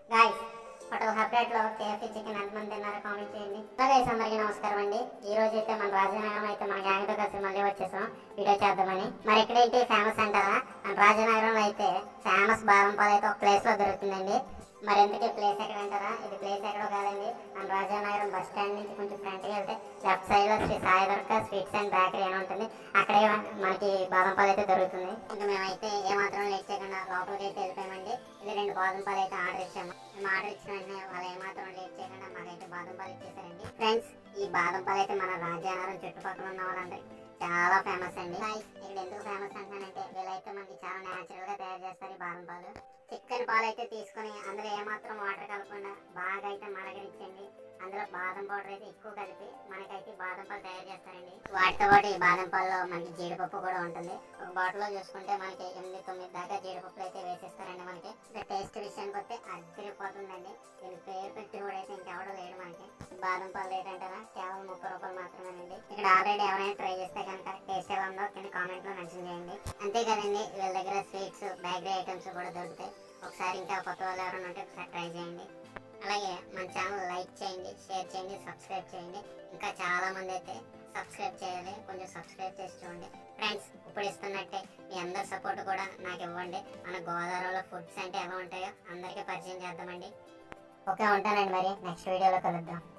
guys hotel హబ్రేట్ లో KFC chicken ఎంతమంది తిన్నారో కామెంట్ చేయండి గైస్ అందరికీ నమస్కారం అండి ఈ రోజు అయితే మన రాజనగరం అయితే మన గ్యాంగ్ తో కలిసి మళ్ళీ వచ్చేసాం వీడియో చేద్దామని మరి ఎక్కడైతే ఫేమస్ అంటారా మన రాజనగరంలో అయితే ఫేమస్ బాదం పాలు అయితే ఒక ప్లేస్ లో దొరుకుతుందండి మరి ఎందుకు ప్లేస్ ఎక్కడ అంటారా ఇది ప్లేస్ ఎక్కడో కాదండి మన రాజానగరం బస్ స్టాండ్ నుంచి కొంచెం ఫ్రంట్కి వెళ్తే లెఫ్ట్ సైడ్ లో శ్రీ సాయి దొరక స్వీట్స్ అండ్ బేకరీ అని ఉంటుంది అక్కడే మనకి బాదం పాలు అయితే దొరుకుతుంది ఇంకా మేమైతే ఏమాత్రం లేట్ చేయకుండా లోపలికి అయితే వెళ్ళిపోయామండి ఇది రెండు బాదం పాలు అయితే ఆర్డర్ ఇచ్చాము మేము ఆర్డర్ ఇచ్చిన వెంటనే వాళ్ళు ఏమాత్రం లేట్ చేయకుండా మాకైతే బాదం పాలు ఇచ్చేసారండి ఫ్రెండ్స్ ఈ బాదం పాలు అయితే మన రాజానగరం చుట్టుపక్కల ఉన్న వాళ్ళందరికీ చాలా ఫేమస్ అండి ఇక్కడ ఎందుకు ఫేమస్ అంటానంటే వీళ్ళైతే మనకి చాలా న్యాచురల్ గా తయారు చేస్తారు ఈ బాదం పాలు చికెన్ పాలు అయితే తీసుకొని అందులో ఏమాత్రం వాటర్ కలపకుండా బాగా అయితే మరగనిచ్చండి అందులో బాదం పౌడర్ అయితే ఎక్కువ కలిపి మనకైతే బాదం పాలు తయారు చేస్తారండి వాటితో పాటు ఈ బాదం పాలలో మనకి జీడిపప్పు కూడా ఉంటుంది ఒక బాటిల్ లో చూసుకుంటే మనకి ఎనిమిది తొమ్మిది దాకా జీడిపప్పులు అయితే వేసేస్తారండి మనకి టేస్ట్ విషయానికి వస్తే అదిరిపోతుందండి దీని పేరు పెట్టి కూడా అయితే ఇంకెవడో లేడు మనకి బాదం పాలు రేట్ అంటారా కేవలం ముప్పై రూపాయలు మాత్రమేనండి ఇక్కడ ఆల్రెడీ ఎవరైనా ట్రై చేస్తే కనుక టేస్ట్ ఎలా ఉందో కింద కామెంట్ లో మెన్షన్ చేయండి అంతే కదండి వీళ్ళ దగ్గర స్వీట్స్ బేకరీ ఐటమ్స్ కూడా దొరుకుతాయి ఒకసారి ఇంకా కొత్త వాళ్ళు ఎవరైనా ఉంటే ఒకసారి ట్రై చేయండి అలాగే మన ఛానల్ లైక్ చేయండి షేర్ చేయండి సబ్స్క్రైబ్ చేయండి ఇంకా చాలా మంది అయితే సబ్స్క్రైబ్ చేయాలి కొంచెం సబ్స్క్రైబ్ చేసి చూడండి ఫ్రెండ్స్ ఇప్పుడు ఇస్తున్నట్టే మీ అందరి సపోర్ట్ కూడా నాకు ఇవ్వండి మన గోదావరిలో ఫుడ్స్ అంటే ఎలా ఉంటాయో అందరికీ పరిచయం చేద్దామండి ఓకే ఉంటానండి మరి నెక్స్ట్ వీడియోలో కలుద్దాం